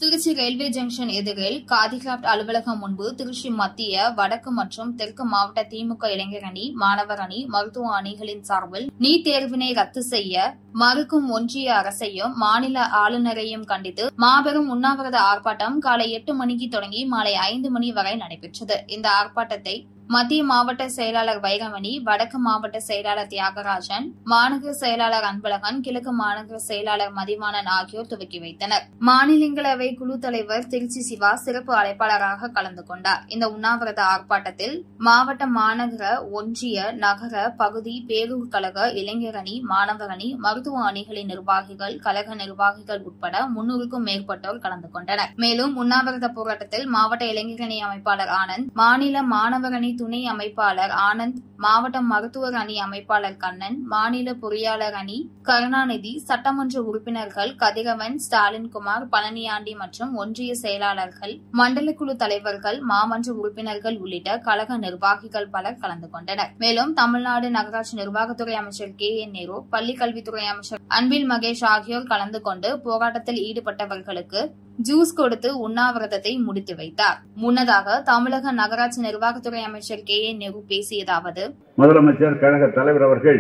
Trichy railway junction எதிரில் காதிகிராப்ட் அலுவலகம் முன்பு திருச்சி மத்திய வடக்கு மற்றும் தெற்கு மாவட்ட திமுக இளைஞர் அணி மாணவர் அணி மருத்துவ அணிகளின் சார்பில் நீட் தேர்வினை ரத்து செய்ய மறுக்கும் ஒன்றிய அரசையும் மாநில ஆளுநரையும் கண்டித்து மாபெரும் உண்ணாவிரத ஆர்ப்பாட்டம் காலை எட்டு மணிக்கு தொடங்கி மாலை ஐந்து மணி வரை நடைபெற்றது இந்த ஆர்ப்பாட்டத்தை மத்திய மாவட்ட செயலாளர் வைரமணி வடக்கு மாவட்ட செயலாளர் தியாகராஜன் மாநகர செயலாளர் அன்பழகன் கிழக்கு மாநகர செயலாளர் மதிவாணன் ஆகியோர் துவக்கி வைத்தனர் மாநிலங்களவை குழு தலைவர் திருச்சி சிவா சிறப்பு அழைப்பாளராக கலந்து கொண்டார் இந்த உண்ணாவிரத ஆர்ப்பாட்டத்தில் மாவட்ட மாநகர ஒன்றிய நகர பகுதி பேரூர் கழக இளைஞர் அணி மாணவர் அணி மருத்துவ அணிகளின் நிர்வாகிகள் கழக நிர்வாகிகள் உட்பட முன்னூறுக்கும் மேற்பட்டோர் கலந்து கொண்டனர் மேலும் உண்ணாவிரத போராட்டத்தில் மாவட்ட இளைஞர் அணி அமைப்பாளர் ஆனந்த் மாநில மாணவர் அணி துணை அமைப்பாளர் ஆனந்த் மாவட்ட மருத்துவர் அணி அமைப்பாளர் கண்ணன் மாநில பொறியாளர் அணி கருணாநிதி சட்டமன்ற உறுப்பினர்கள் கதிரவன் ஸ்டாலின்குமார் பழனியாண்டி மற்றும் ஒன்றிய செயலாளர்கள் மண்டல குழு தலைவர்கள் மாமன்ற உறுப்பினர்கள் உள்ளிட்ட கழக நிர்வாகிகள் பலர் கலந்து கொண்டனர் மேலும் தமிழ்நாடு நகராட்சி நிர்வாகத்துறை அமைச்சர் கே என் நேரு பள்ளிக் கல்வித்துறை அமைச்சர் அன்பில் மகேஷ் ஆகியோர் கலந்து கொண்டு போராட்டத்தில் ஈடுபட்டவர்களுக்கு ஜூஸ் கொடுத்து உண்ணாவிரதத்தை முடித்து வைத்தார் முன்னதாக தமிழக நகராட்சி நிர்வாகத்துறை அமைச்சர் கே என் நேரு பேசியதாவது முதலமைச்சர் கழக தலைவர் அவர்கள்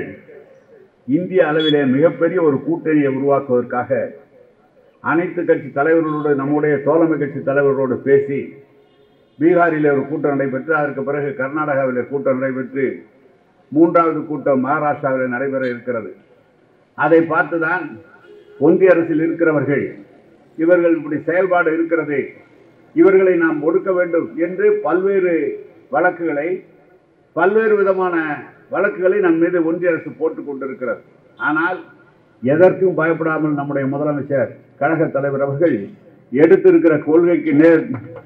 இந்திய அளவிலே மிகப்பெரிய ஒரு கூட்டணியை உருவாக்குவதற்காக அனைத்து கட்சி தலைவர்களோடு நம்முடைய தோழமை கட்சி தலைவர்களோடு பேசி பீகாரிலே ஒரு கூட்டம் நடைபெற்று அதற்கு பிறகு கர்நாடகாவிலே கூட்டம் நடைபெற்று மூன்றாவது கூட்டம் மகாராஷ்டிராவில் நடைபெற இருக்கிறது அதை பார்த்துதான் ஒன்றிய அரசில் இருக்கிறவர்கள் இவர்கள் இப்படி செயல்பாடு இருக்கிறது இவர்களை நாம் ஒடுக்க வேண்டும் என்று பல்வேறு வழக்குகளை பல்வேறு விதமான வழக்குகளை நம் மீது ஒன்றிய அரசு போட்டுக் கொண்டிருக்கிறது ஆனால் எதற்கும் பயப்படாமல் நம்முடைய முதலமைச்சர் கழக தலைவர் அவர்கள் எடுத்திருக்கிற கொள்கைக்கு நேர்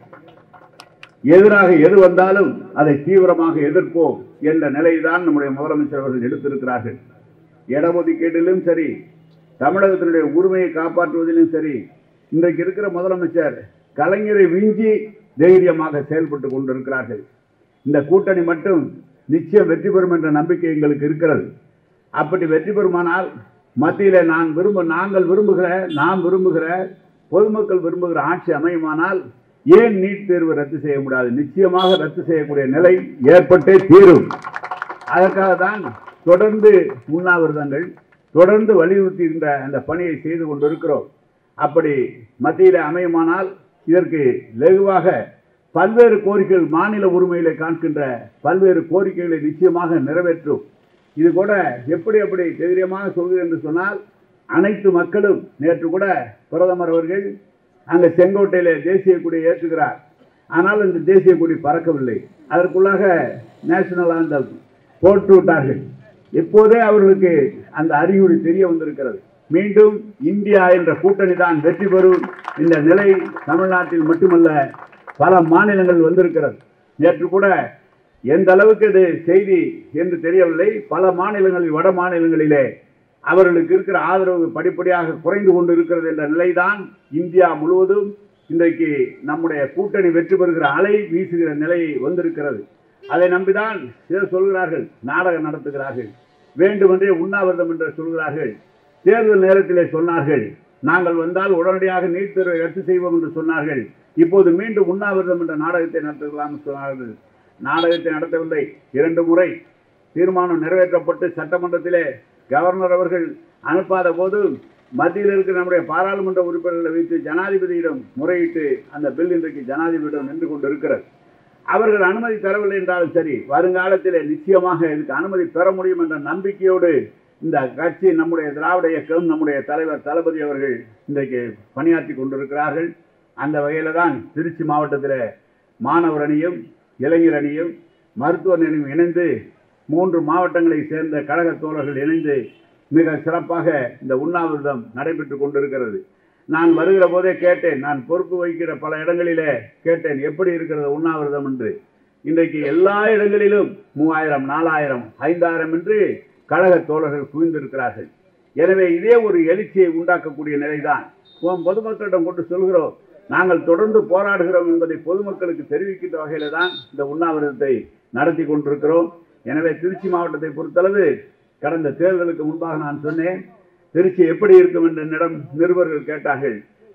எதிராக எது வந்தாலும் அதை தீவிரமாக எதிர்ப்போம் என்ற நிலைதான் நம்முடைய முதலமைச்சர் அவர்கள் எடுத்திருக்கிறார்கள் இடஒதுக்கீட்டிலும் சரி தமிழகத்தினுடைய உரிமையை காப்பாற்றுவதிலும் சரி இன்றைக்கு இருக்கிற முதலமைச்சர் கலைஞரை விஞ்சி தைரியமாக செயல்பட்டு கொண்டிருக்கிறார்கள் இந்த கூட்டணி மட்டும் நிச்சயம் வெற்றி பெறும் என்ற நம்பிக்கை எங்களுக்கு இருக்கிறது அப்படி வெற்றி பெறுமானால் மத்தியில் நான் விரும்ப நாங்கள் விரும்புகிற நாம் விரும்புகிற பொதுமக்கள் விரும்புகிற ஆட்சி அமையுமானால் ஏன் நீட் தேர்வு ரத்து செய்ய முடியாது நிச்சயமாக ரத்து செய்யக்கூடிய நிலை ஏற்பட்டே தீரும் அதற்காக தான் தொடர்ந்து உண்ணாவிரதங்கள் தொடர்ந்து வலியுறுத்துகின்ற அந்த பணியை செய்து கொண்டிருக்கிறோம் அப்படி மத்தியில் அமையுமானால் இதற்கு லகுவாக பல்வேறு கோரிக்கைகள் மாநில உரிமையில காண்கின்ற பல்வேறு கோரிக்கைகளை நிச்சயமாக நிறைவேற்றும் இது கூட எப்படி எப்படி தைரியமாக சொல்கிறேன் என்று சொன்னால் அனைத்து மக்களும் நேற்று கூட பிரதமர் அவர்கள் அங்கே செங்கோட்டையில தேசிய கொடி ஏற்றுகிறார் ஆனால் அந்த தேசிய கொடி பறக்கவில்லை அதற்குள்ளாக நேஷனல் அந்த போட்டு விட்டார்கள் இப்போதே அவர்களுக்கு அந்த அறிகுறி தெரிய வந்திருக்கிறது மீண்டும் இந்தியா என்ற கூட்டணி தான் வெற்றி பெறும் இந்த நிலை தமிழ்நாட்டில் மட்டுமல்ல பல மாநிலங்கள் வந்திருக்கிறது நேற்று கூட எந்த அளவுக்கு இது செய்தி என்று தெரியவில்லை பல மாநிலங்களில் வட மாநிலங்களிலே அவர்களுக்கு இருக்கிற ஆதரவு படிப்படியாக குறைந்து கொண்டு இருக்கிறது என்ற நிலைதான் இந்தியா முழுவதும் இன்றைக்கு நம்முடைய கூட்டணி வெற்றி பெறுகிற அலை வீசுகிற நிலை வந்திருக்கிறது அதை நம்பிதான் சிலர் சொல்கிறார்கள் நாடகம் நடத்துகிறார்கள் வேண்டுமென்றே உண்ணாவிரதம் என்று சொல்கிறார்கள் தேர்தல் நேரத்திலே சொன்னார்கள் நாங்கள் வந்தால் உடனடியாக நீட் தேர்வை ரத்து செய்வோம் என்று சொன்னார்கள் இப்போது மீண்டும் உண்ணாவிரதம் என்ற நாடகத்தை நடத்துகலாம் சொன்னார்கள் நாடகத்தை நடத்தவில்லை இரண்டு முறை தீர்மானம் நிறைவேற்றப்பட்டு சட்டமன்றத்திலே கவர்னர் அவர்கள் அனுப்பாத போது மத்தியில் இருக்கிற நம்முடைய பாராளுமன்ற உறுப்பினர்களை வைத்து ஜனாதிபதியிடம் முறையிட்டு அந்த பில் இன்றைக்கு ஜனாதிபதியிடம் நின்று கொண்டிருக்கிறது அவர்கள் அனுமதி தரவில்லை என்றாலும் சரி வருங்காலத்தில் நிச்சயமாக இதுக்கு அனுமதி பெற முடியும் என்ற நம்பிக்கையோடு இந்த கட்சி நம்முடைய திராவிட இயக்கம் நம்முடைய தலைவர் தளபதி அவர்கள் இன்றைக்கு பணியாற்றி கொண்டிருக்கிறார்கள் அந்த வகையில் தான் திருச்சி மாவட்டத்தில் மாணவர் அணியும் இளைஞர் அணியும் மருத்துவர் அணியும் இணைந்து மூன்று மாவட்டங்களை சேர்ந்த கழக தோழர்கள் இணைந்து மிக சிறப்பாக இந்த உண்ணாவிரதம் நடைபெற்று கொண்டிருக்கிறது நான் வருகிற போதே கேட்டேன் நான் பொறுப்பு வகிக்கிற பல இடங்களிலே கேட்டேன் எப்படி இருக்கிறது உண்ணாவிரதம் என்று இன்றைக்கு எல்லா இடங்களிலும் மூவாயிரம் நாலாயிரம் ஐந்தாயிரம் என்று கழக தோழர்கள் குவிந்திருக்கிறார்கள் எனவே இதே ஒரு எழுச்சியை உண்டாக்கக்கூடிய நிலைதான் பொதுமக்களிடம் கொண்டு சொல்கிறோம் நாங்கள் தொடர்ந்து போராடுகிறோம் என்பதை பொதுமக்களுக்கு தெரிவிக்கின்ற வகையில தான் இந்த உண்ணாவிரதத்தை நடத்தி கொண்டிருக்கிறோம் எனவே திருச்சி மாவட்டத்தை பொறுத்தளவு கடந்த தேர்தலுக்கு முன்பாக நான் சொன்னேன் திருச்சி எப்படி இருக்கும் என்று என்னிடம் நிருபர்கள் கேட்டார்கள்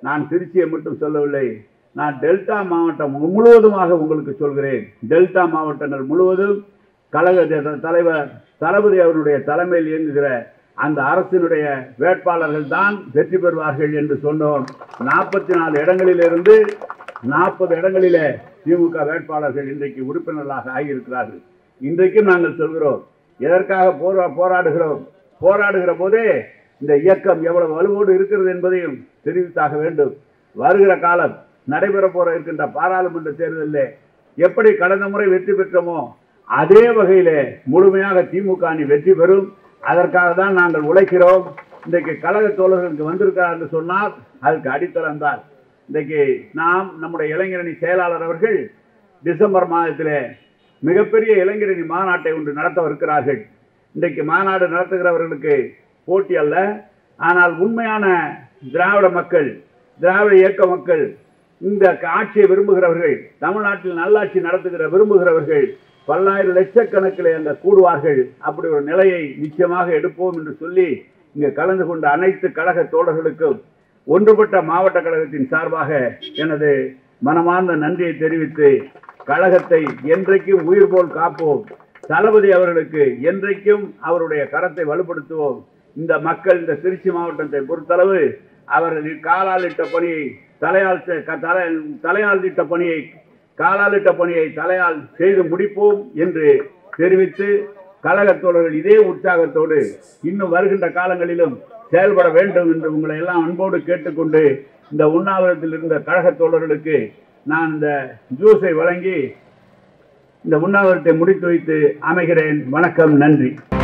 நான் திருச்சியை மட்டும் சொல்லவில்லை நான் டெல்டா மாவட்டம் முழுவதுமாக உங்களுக்கு சொல்கிறேன் டெல்டா மாவட்டங்கள் முழுவதும் கழக த- தலைவர் தளபதி அவருடைய தலைமையில் இயங்குகிற அந்த அரசினுடைய வேட்பாளர்கள் தான் வெற்றி பெறுவார்கள் என்று சொன்னோம் நாற்பத்தி நாலு இடங்களிலிருந்து நாற்பது இடங்களிலே திமுக வேட்பாளர்கள் இன்றைக்கு உறுப்பினர்களாக ஆகியிருக்கிறார்கள் இன்றைக்கும் நாங்கள் சொல்கிறோம் எதற்காக போரா போராடுகிறோம் போராடுகிற போதே இந்த இயக்கம் எவ்வளவு வலுவோடு இருக்கிறது என்பதையும் தெரிவித்தாக வேண்டும் வருகிற காலம் நடைபெற போற இருக்கின்ற பாராளுமன்ற தேர்தலில் எப்படி கடந்த முறை வெற்றி பெற்றோமோ அதே வகையிலே முழுமையாக திமுக அணி வெற்றி பெறும் அதற்காக தான் நாங்கள் உழைக்கிறோம் இன்றைக்கு கழக தோழர்களுக்கு வந்திருக்கிறார் என்று சொன்னால் அதுக்கு அடித்தளம் தான் இன்றைக்கு நாம் நம்முடைய இளைஞரணி செயலாளர் அவர்கள் டிசம்பர் மாதத்திலே மிகப்பெரிய இளைஞரணி மாநாட்டை ஒன்று நடத்தவிருக்கிறார்கள் இன்றைக்கு மாநாடு நடத்துகிறவர்களுக்கு போட்டி அல்ல ஆனால் உண்மையான திராவிட மக்கள் திராவிட இயக்க மக்கள் இந்த ஆட்சியை விரும்புகிறவர்கள் தமிழ்நாட்டில் நல்லாட்சி நடத்துகிற விரும்புகிறவர்கள் பல்லாயிரம் லட்சக்கணக்கில் அங்க கூடுவார்கள் அப்படி ஒரு நிலையை நிச்சயமாக எடுப்போம் என்று சொல்லி இங்கு கலந்து கொண்ட அனைத்து கழக தோழர்களுக்கும் ஒன்றுபட்ட மாவட்ட கழகத்தின் சார்பாக எனது மனமார்ந்த நன்றியை தெரிவித்து கழகத்தை என்றைக்கும் உயிர் போல் காப்போம் தளபதி அவர்களுக்கு என்றைக்கும் அவருடைய கரத்தை வலுப்படுத்துவோம் இந்த மக்கள் இந்த திருச்சி மாவட்டத்தை பொறுத்தளவு அவர்கள் காலால் இட்ட பணியை தலையால் செ- க- தலை- தலையால் இட்ட பணியை காலால் இட்ட பணியை தலையால் செய்து முடிப்போம் என்று தெரிவித்து கழக தோழர்கள் இதே உற்சாகத்தோடு இன்னும் வருகின்ற காலங்களிலும் செயல்பட வேண்டும் என்று உங்களை எல்லாம் அன்போடு கேட்டுக்கொண்டு இந்த உண்ணாவிரத்தில் இருந்த கழக தோழர்களுக்கு நான் இந்த ஜூஸை வழங்கி இந்த உண்ணாவிரத்தை முடித்து வைத்து அமைகிறேன் வணக்கம் நன்றி